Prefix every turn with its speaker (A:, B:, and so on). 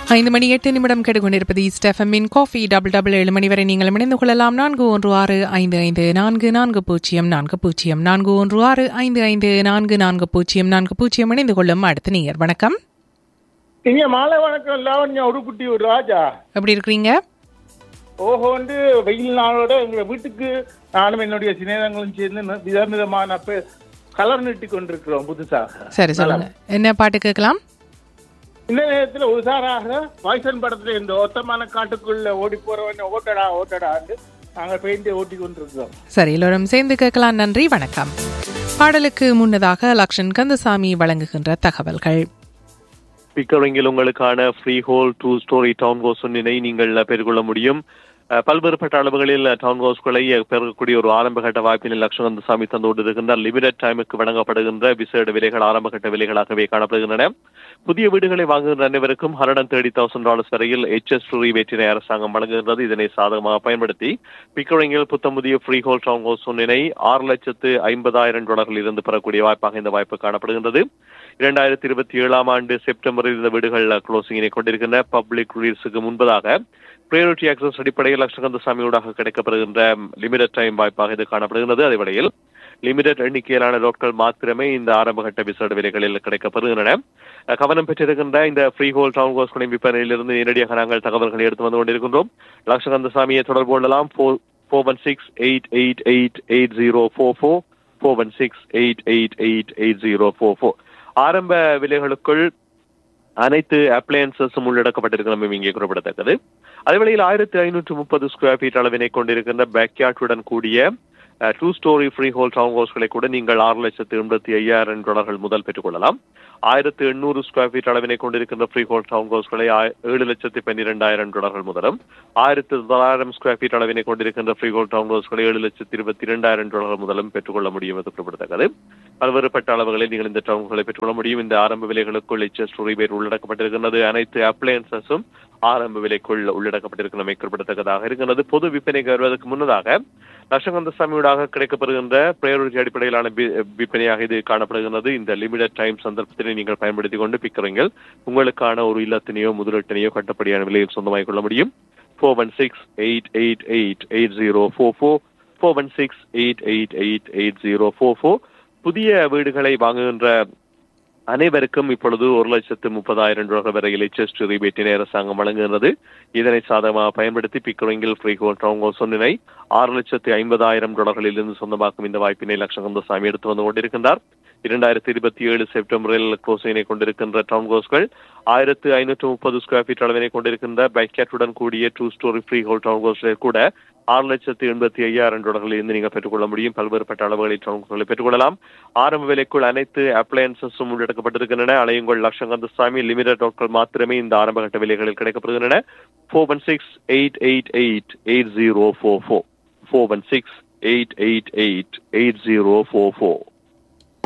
A: ஐந்து மணி எட்டு நிமிடம் கெடுகொண்டிருப்பது ஸ்டெஃபமின் காஃபி டபுள் டபுள் ஏழு மணி வரை நீங்கள் இணைந்து கொள்ளலாம் நான்கு ஒன்று ஆறு ஐந்து ஐந்து நான்கு நான்கு பூஜ்ஜியம் நான்கு பூஜ்ஜியம் நான்கு ஒன்று ஆறு ஐந்து ஐந்து நான்கு நான்கு பூஜ்ஜியம் நான்கு பூஜ்ஜியம் இணைந்து கொள்ளும் அடுத்த நேயர் வணக்கம்
B: இங்க மாலை வணக்கம் லாவண்யா உடுக்குட்டி ஒரு ராஜா
A: எப்படி இருக்கிறீங்க
B: ஓஹோ வந்து வெயில் நாளோட எங்க வீட்டுக்கு நானும் என்னுடைய சிநேகங்களும் சேர்ந்து ந- விதவிதமான பெ- கலர் நீட்டி கொண்டிருக்கிறோம் புதுசாக
A: சரி சொல்லுங்க என்ன பாட்டு கேட்கலாம்
B: இந்த நேரத்துல உஷாராக பாய்சன் படத்துல இந்த ஒத்தமான காட்டுக்குள்ள ஓடி போறவன் ஓட்டடா ஓட்டடான்னு நாங்க பெயிண்ட் ஓட்டி கொண்டிருக்கிறோம்
A: சரி எல்லோரும் சேர்ந்து கேட்கலாம் நன்றி வணக்கம் பாடலுக்கு முன்னதாக லக்ஷன் கந்தசாமி வழங்குகின்ற தகவல்கள்
C: பிக்கரிங்கில் உங்களுக்கான freehold two storey town house ஒன்றினை நீங்கள் பெற்றுக்கொள்ள முடியும் அஹ், பல்வேறுபட்ட அளவுகளில் டவுன் ஹவுஸ்களை பெறக்கூடிய ஒரு ஆரம்பகட்ட வாய்ப்பினை லட்சுமந்த சாமி தந்தோடு இருக்கின்றார் லிமிடெட் டைமுக்கு வழங்கப்படுகின்ற விசேட விலைகள் ஆரம்பகட்ட விலைகளாகவே காணப்படுகின்றன புதிய வீடுகளை வாங்குகின்ற அனைவருக்கும் ஹண்ட்ரட் தேர்ட்டி தௌசண்ட் டாலர்ஸ் வரையில் எச்எஸ் ரீவேட்டினை அரசாங்கம் வழங்குகின்றது இதனை சாதகமாக பயன்படுத்தி பிக்கரிங்கில் புத்தம் புதிய ஃப்ரீ ஹோல் டவுன் ஹவுஸ் ஒன்றினை ஆறு லட்சத்து ஐம்பதாயிரம் டாலர்களில் இருந்து பெறக்கூடிய வாய்ப்பாக இந்த வாய்ப்பு காணப்படுகின்றது இரண்டாயிரத்தி இருபத்தி ஏழாம் ஆண்டு செப்டம்பரில் இந்த வீடுகள் க்ளோசிங்கினை கொண்டிருக்கின்ற பப்ளிக் ரிலீஸுக்கு முன்பதாக பிரையாரிட்டி ஆக்சஸ் அடிப்படையில் லட்சகந்த சாமியூடாக கிடைக்கப்படுகின்ற லிமிடெட் டைம் வாய்ப்பாக இது காணப்படுகிறது அதே வேளையில் லிமிடெட் எண்ணிக்கையிலான லோட்கள் மாத்திரமே இந்த ஆரம்பகட்ட விசேட விலைகளில் கிடைக்கப்படுகின்றன அஹ் கவனம் பெற்றிருக்கின்ற இந்த ஃப்ரீ ஹோல் டவுன் ஹவுஸ் விற்பனையிலிருந்து நேரடியாக நாங்கள் தகவல்களை எடுத்து வந்து கொண்டிருக்கின்றோம் லட்சகந்த சாமியை தொடர்பு கொள்ளலாம் four four one six eight eight eight eight zero four four four one six eight eight eight eight zero four four ஆரம்ப விலைகளுக்குள் அனைத்து அப்ளையன்சஸும் உள்ளடக்கப்பட்டிருக்கிறோம் இங்கே குறிப்பிடத்தக்கது அதேவேளையில் ஆயிரத்தி ஐநூற்று முப்பது ஸ்கொயர் ஃபீட் அளவினை கொண்டிருக்கின்ற பேக்யார்டுடன் கூடிய two storey freehold town ஹவுஸ்களை கூட நீங்கள் ஆறு லட்சத்து எண்பத்தி ஐயாயிரம் டாலர்கள் முதல் பெற்றுக்கொள்ளலாம் ஆயிரத்து எண்ணூறு ஸ்கொயர் ஃபீட் அளவினை கொண்டிருக்கின்ற ஃப்ரீ ஹோல் டவுன் ஹவுஸ்களை ஆ- ஏழு லட்சத்தி பன்னிரெண்டாயிரம் டாலர்கள் முதலும் ஆயிரத்து தொள்ளாயிரம் ஸ்கொயர் ஃபீட் அளவினை கொண்டிருக்கின்ற ஃப்ரீ ஹோல் டவுன் ஹவுஸ்களை ஏழு லட்சத்தி இருபத்தி இரண்டாயிரம் டாலர்கள் முதலும் பெற்றுக்கொள்ள முடியும் என்று குறிப்பிடத்தக்கது பல்வேறுபட்ட அளவுகளில் நீங்கள் இந்த டவுன்களை பெற்றுக்கொள்ள முடியும் இந்த ஆரம்ப விலைகளுக்குள் எச்எஸ் ரீபேட் உள்ளடக்கப்பட்டிருக்கிறது அனைத்து அப்ளையன்சஸும் ஆரம்ப விலைக்குள் உள்ளடக்கப்பட்டிருக்கிறமை குறிப்பிடத்தக்கதாக இருக்கிறது பொது விற்பனைக்கு வருவதற்கு முன்னதாக லட்சகந்த சாமியூடாக கிடைக்கப்படுகின்ற பிரையாரிட்டி அடிப்படையிலான வி- விற்பனையாக இது காணப்படுகிறது இந்த லிமிடெட் டைம் சந்தர்ப்பத்தினை நீங்கள் பயன்படுத்திக் கொண்டு பிக்கிறீங்கள் உங்களுக்கான ஒரு இல்லத்தினையோ முதலீட்டினையோ கட்டப்படியான விலையில் சொந்தமாகிக் கொள்ள முடியும் four one six eight eight eight eight zero four four four one six eight eight eight eight zero four four புதிய வீடுகளை வாங்குகின்ற அனைவருக்கும் இப்பொழுது ஒரு லட்சத்து முப்பதாயிரம் டாலர் வரையில் எச்எஸ்டி ரிபேட்டினை அரசாங்கம் வழங்குகிறது இதனை சாதகமாக பயன்படுத்தி பிக்கரிங்கில் ஃப்ரீ ஹோல் டவுன் ஹவுஸ் ஒன்றினை ஆறு லட்சத்து ஐம்பதாயிரம் டாலர்களில் இருந்து சொந்தமாக்கும் இந்த வாய்ப்பினை லட்சகந்த சாமி எடுத்து வந்து கொண்டிருக்கின்றார் இரண்டாயிரத்தி இருபத்தி ஏழு செப்டம்பரில் க்ளோசினை கொண்டிருக்கின்ற டவுன் ஹவுஸ்கள் ஆயிரத்து ஐநூற்று முப்பது ஸ்கொயர் ஃபீட் அளவினை கொண்டிருக்கின்ற பைக்கேட்டுடன் கூடிய two storey freehold town ஹவுஸ்கள் கூட ஆறு லட்சத்து எண்பத்தி ஐயாயிரம் டாலர்களில் இருந்து நீங்கள் பெற்றுக்கொள்ள முடியும் பல்வேறுபட்ட அளவுகளில் டவுன் ஹவுஸ்களை பெற்றுக்கொள்ளலாம் ஆரம்ப விலைக்குள் அனைத்து அப்ளையன்சஸும் உள்ளடக்கப்பட்டிருக்கின்றன அலையுங்கள் லட்சங்கந்த சாமி லிமிடெட் நாட்கள் மாத்திரமே இந்த ஆரம்பகட்ட விலைகளில் கிடைக்கப்படுகின்றன four one six eight eight eight eight zero four four four one six eight eight eight eight zero four four